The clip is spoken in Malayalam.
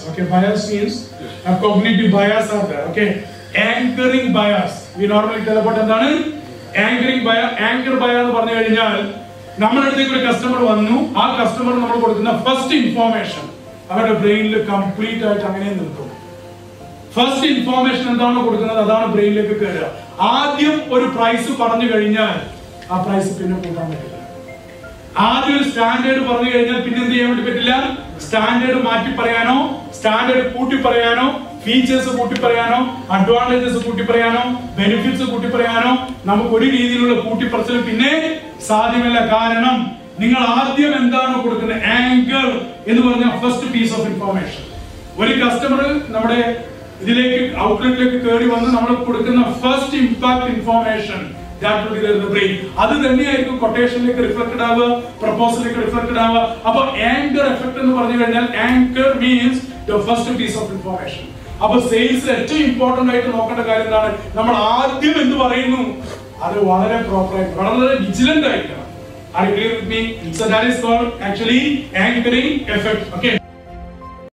Okay, bias means a cognitive bias are there. Okay, anchoring bias. We normally tell about എന്താണ് ആങ്കറിംഗ് ബയ ആങ്കർ ബയ എന്ന് പറഞ്ഞു കഴിഞ്ഞാൽ നമ്മുടെ അടുത്തേക്ക് ഒരു കസ്റ്റമർ വന്നു ആ കസ്റ്റമർ നമ്മൾ കൊടുക്കുന്ന ഫസ്റ്റ് ഇൻഫോർമേഷൻ അവരുടെ ബ്രെയിനിൽ കംപ്ലീറ്റ് ആയിട്ട് അങ്ങനെ നിൽക്കും ഫസ്റ്റ് ഇൻഫോർമേഷൻ എന്താണോ കൊടുക്കുന്നത് അതാണ് ബ്രെയിനിലേക്ക് കയറുക ആദ്യം ഒരു പ്രൈസ് പറഞ്ഞു കഴിഞ്ഞാൽ ആ പ്രൈസ് പിന്നെ കൂട്ടാൻ പറ്റില്ല ആദ്യം ഒരു സ്റ്റാൻഡേർഡ് പറഞ്ഞു കഴിഞ്ഞാൽ പിന്നെ എന്ത് ചെയ്യാൻ വേണ്ടി പറ്റില്ല സ്റ്റാൻഡേർഡ് മാറ്റി പറയാനോ സ്റ്റാൻഡേർഡ് കൂട്ടി പറയാനോ ഫീച്ചേഴ്സ് കൂട്ടി പറയാനോ അഡ്വാൻറ്റേജസ് കൂട്ടി പറയാനോ ബെനിഫിറ്റ്സ് കൂട്ടി പറയാനോ നമുക്ക് ഒരു രീതിയിലുള്ള കൂട്ടിപ്പറച്ചിൽ പിന്നെ സാധ്യമല്ല കാരണം നിങ്ങൾ ആദ്യം എന്താണോ കൊടുക്കുന്നത് ആങ്കർ എന്ന് പറഞ്ഞ ഫസ്റ്റ് പീസ് ഓഫ് ഇൻഫോർമേഷൻ ഒരു കസ്റ്റമർ നമ്മുടെ ഇതിലേക്ക് ഔട്ട്ലെറ്റിലേക്ക് കയറി വന്ന് നമ്മൾ കൊടുക്കുന്ന ഫസ്റ്റ് ഇമ്പാക്ട് ഇൻഫോർമേഷൻ ബ്രെയിൻ അത് തന്നെയായിരിക്കും കൊട്ടേഷനിലേക്ക് റിഫ്ലക്റ്റഡ് ആവുക പ്രപ്പോസലിലേക്ക് റിഫ്ലക്റ്റഡ് ആവുക അപ്പൊ ആങ്കർ എഫക്ട് എന്ന് പറഞ്ഞു കഴിഞ്ഞാൽ anchor means the first piece of information അപ്പൊ സെയിൽസിൽ ഏറ്റവും ഇമ്പോർട്ടന്റ് ആയിട്ട് നോക്കേണ്ട കാര്യം എന്താണ് നമ്മൾ ആദ്യം എന്ത് പറയുന്നു അത് വളരെ പ്രോപ്പർ ആയിട്ട് വളരെ വിജിലന്റ് ആയിട്ടാണ് Are you clear with me? So that is called actually anchoring effect. Okay.